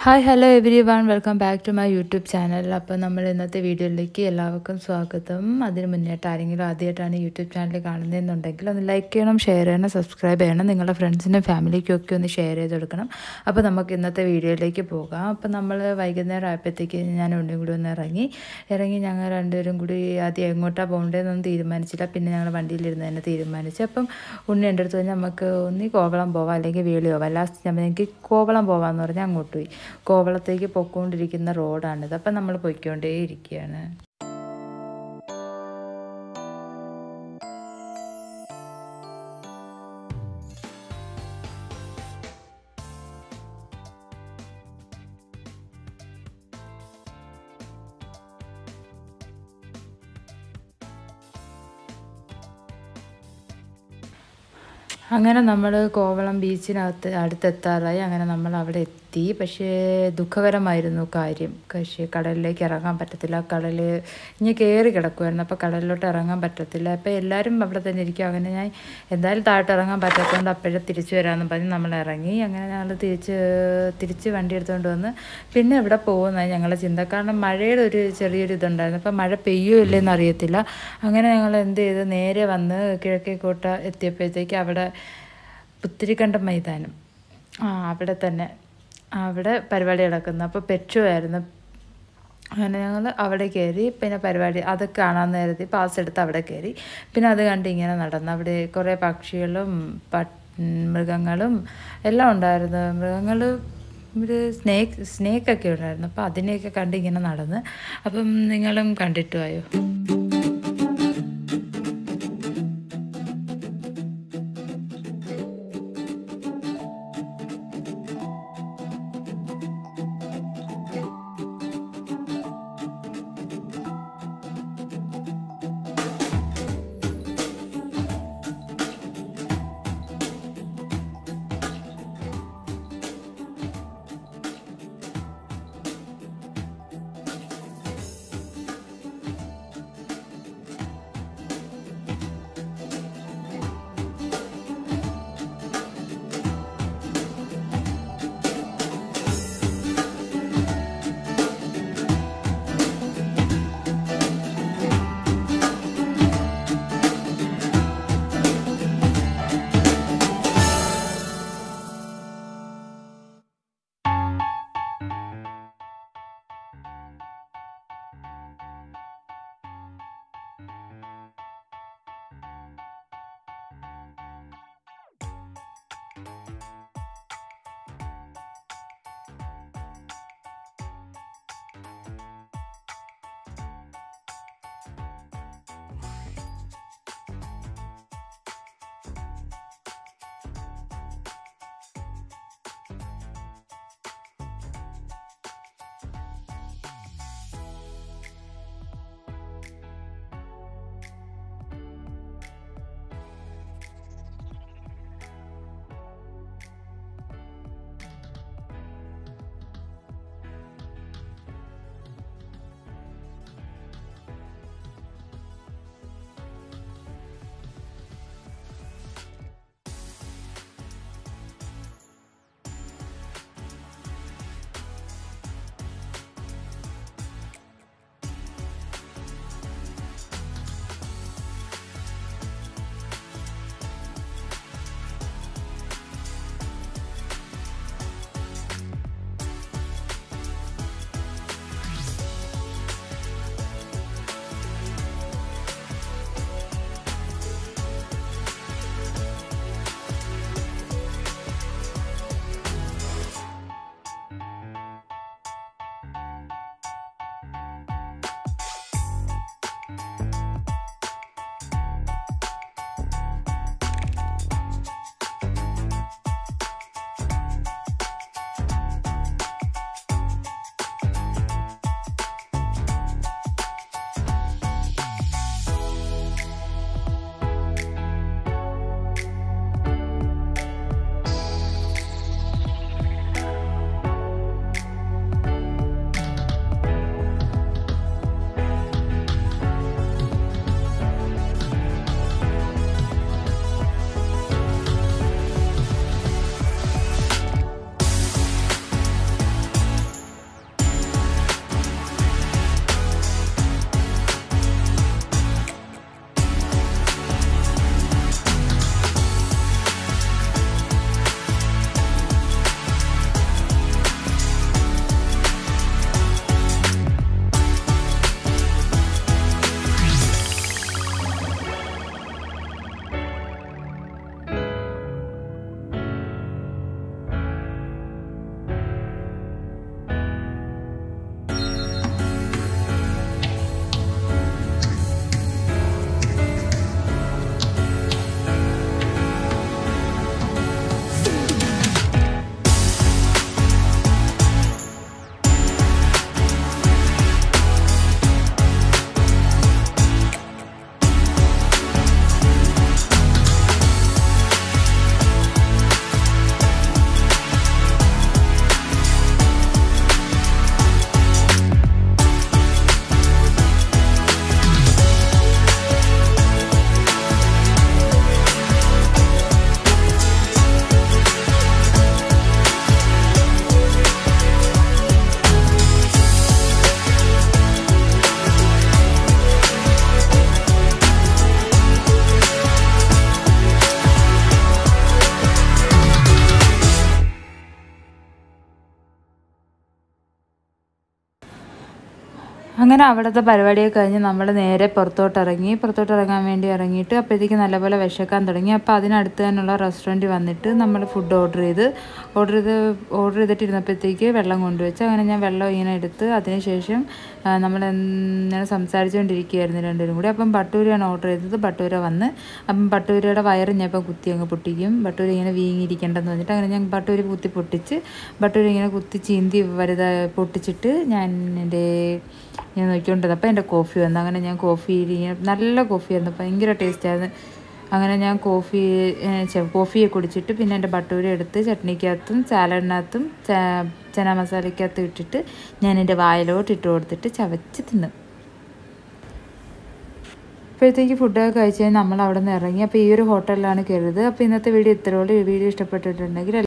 hi hello everyone welcome back to my YouTube channel അപ്പോൾ നമ്മൾ ഇന്നത്തെ വീഡിയോയിലേക്ക് എല്ലാവർക്കും സ്വാഗതം അതിന് മുന്നേട്ട് ആരെങ്കിലും ആദ്യമായിട്ടാണ് യൂട്യൂബ് ചാനൽ കാണുന്നതെന്നുണ്ടെങ്കിൽ ഒന്ന് ലൈക്ക് ചെയ്യണം ഷെയർ ചെയ്യണം സബ്സ്ക്രൈബ് ചെയ്യണം നിങ്ങളുടെ ഫ്രണ്ട്സിനും ഫാമിലിക്കും ഒക്കെ ഒന്ന് ഷെയർ ചെയ്ത് കൊടുക്കണം അപ്പോൾ നമുക്ക് ഇന്നത്തെ വീഡിയോയിലേക്ക് പോകാം അപ്പോൾ നമ്മൾ വൈകുന്നേരം ആയപ്പോഴത്തേക്ക് ഞാൻ ഉണ്ണിയും കൂടി ഒന്ന് ഇറങ്ങി ഇറങ്ങി ഞങ്ങൾ രണ്ടുപേരും കൂടി ആദ്യം എങ്ങോട്ടാണ് പോകേണ്ടതെന്നൊന്നും തീരുമാനിച്ചില്ല പിന്നെ ഞങ്ങൾ വണ്ടിയിലിരുന്ന് തന്നെ തീരുമാനിച്ചു അപ്പം ഉണ്ണി എൻ്റെ അടുത്ത് പറഞ്ഞാൽ നമുക്ക് ഒന്നി കോവളം പോവാം അല്ലെങ്കിൽ വേളി പോവാം ലാസ്റ്റ് ഞാൻ എനിക്ക് കോവളം പോവാമെന്ന് പറഞ്ഞാൽ അങ്ങോട്ട് പോയി കോവളത്തേക്ക് പൊയ്ക്കൊണ്ടിരിക്കുന്ന റോഡാണിത് അപ്പം നമ്മൾ പൊയ്ക്കൊണ്ടേ ഇരിക്കുകയാണ് അങ്ങനെ നമ്മൾ കോവളം ബീച്ചിനകത്ത് അടുത്തെത്താറായി അങ്ങനെ നമ്മൾ അവിടെ എത്തി പക്ഷേ ദുഃഖകരമായിരുന്നു കാര്യം പക്ഷേ കടലിലേക്ക് ഇറങ്ങാൻ പറ്റത്തില്ല കടൽ ഇനി കയറി കിടക്കുമായിരുന്നു അപ്പോൾ കടലിലോട്ട് ഇറങ്ങാൻ പറ്റത്തില്ല അപ്പോൾ എല്ലാവരും അവിടെ തന്നെ ഇരിക്കും അങ്ങനെ ഞാൻ എന്തായാലും താഴോട്ട് ഇറങ്ങാൻ പറ്റാത്തതുകൊണ്ട് അപ്പോഴേ തിരിച്ചു വരാമെന്ന് പറഞ്ഞ് നമ്മൾ ഇറങ്ങി അങ്ങനെ ഞങ്ങൾ തിരിച്ച് തിരിച്ച് വണ്ടി എടുത്തുകൊണ്ട് വന്ന് പിന്നെ ഇവിടെ പോകുന്നതായി ഞങ്ങളുടെ ചിന്ത കാരണം മഴയുടെ ഒരു ചെറിയൊരു ഇതുണ്ടായിരുന്നു അപ്പോൾ മഴ പെയ്യോ ഇല്ലെന്ന് അറിയത്തില്ല അങ്ങനെ ഞങ്ങൾ എന്ത് ചെയ്ത് നേരെ വന്ന് കിഴക്കേക്കോട്ട എത്തിയപ്പോഴത്തേക്ക് അവിടെ പുത്തിരിക്കണ്ടം മൈതാനം ആ അവിടെ തന്നെ അവിടെ പരിപാടി നടക്കുന്നു അപ്പോൾ പെട്രോ ആയിരുന്നു അങ്ങനെ ഞങ്ങൾ അവിടെ കയറി പിന്നെ പരിപാടി അത് കാണാൻ നേരത്തി പാസ് എടുത്ത് അവിടെ കയറി പിന്നെ അത് കണ്ട് ഇങ്ങനെ നടന്നു അവിടെ കുറേ പക്ഷികളും പട്ട് മൃഗങ്ങളും എല്ലാം ഉണ്ടായിരുന്നു മൃഗങ്ങൾ ഒരു സ്നേക്ക് സ്നേക്കൊക്കെ ഉണ്ടായിരുന്നു അപ്പോൾ അതിനെയൊക്കെ കണ്ട് ഇങ്ങനെ നടന്ന് അപ്പം നിങ്ങളും കണ്ടിട്ട് പോയോ അങ്ങനെ അവിടുത്തെ പരിപാടിയൊക്കെ കഴിഞ്ഞ് നമ്മൾ നേരെ പുറത്തോട്ട് ഇറങ്ങി പുറത്തോട്ട് ഇറങ്ങാൻ വേണ്ടി ഇറങ്ങിയിട്ട് അപ്പോഴത്തേക്ക് നല്ലപോലെ വിശക്കാൻ തുടങ്ങി അപ്പോൾ അതിനടുത്ത് തന്നെയുള്ള റെസ്റ്റോറൻറ്റ് വന്നിട്ട് നമ്മൾ ഫുഡ് ഓർഡർ ചെയ്ത് ഓർഡർ ചെയ്ത് ഓർഡർ ചെയ്തിട്ട് ഇരുന്നപ്പോഴത്തേക്ക് വെള്ളം കൊണ്ടുവച്ച് അങ്ങനെ ഞാൻ വെള്ളം ഇങ്ങനെ എടുത്ത് അതിനുശേഷം നമ്മൾ ഇങ്ങനെ സംസാരിച്ചുകൊണ്ടിരിക്കുകയായിരുന്നു രണ്ടുപേരും കൂടി അപ്പം ബട്ടൂരയാണ് ഓർഡർ ചെയ്തത് ബട്ടൂര വന്ന് അപ്പം ബട്ടൂരയുടെ വയറ് ഞാൻ ഇപ്പം കുത്തി അങ്ങ് പൊട്ടിക്കും ബട്ടൂര ഇങ്ങനെ വീങ്ങിയിരിക്കേണ്ടെന്ന് പറഞ്ഞിട്ട് അങ്ങനെ ഞാൻ ബട്ടൂര കുത്തി പൊട്ടിച്ച് ബട്ടൂര ഇങ്ങനെ കുത്തി ചീന്തി വലുത പൊട്ടിച്ചിട്ട് ഞാൻ എൻ്റെ ഞാൻ നോക്കിക്കൊണ്ടത് അപ്പോൾ എൻ്റെ കോഫി വന്നു അങ്ങനെ ഞാൻ കോഫി ഇങ്ങനെ നല്ല കോഫിയായിരുന്നു ഭയങ്കര ടേസ്റ്റായിരുന്നു അങ്ങനെ ഞാൻ കോഫി കോഫിയെ കുടിച്ചിട്ട് പിന്നെ എൻ്റെ ബട്ടൂര എടുത്ത് ചട്നിക്കകത്തും സാലഡിനകത്തും ചന മസാലയ്ക്കകത്തും ഇട്ടിട്ട് ഞാൻ എൻ്റെ വായിലോട്ട് ഇട്ട് കൊടുത്തിട്ട് ചവച്ച് തിന്നു അപ്പോഴത്തേക്ക് ഫുഡൊക്കെ കഴിച്ച് കഴിഞ്ഞ് നമ്മൾ അവിടെ നിന്ന് ഇറങ്ങി അപ്പോൾ ഈ ഒരു ഹോട്ടലിലാണ് കയറിയത് അപ്പോൾ ഇന്നത്തെ വീഡിയോ ഇത്രയോളം ഈ വീഡിയോ ഇഷ്ടപ്പെട്ടിട്ടുണ്ടെങ്കിൽ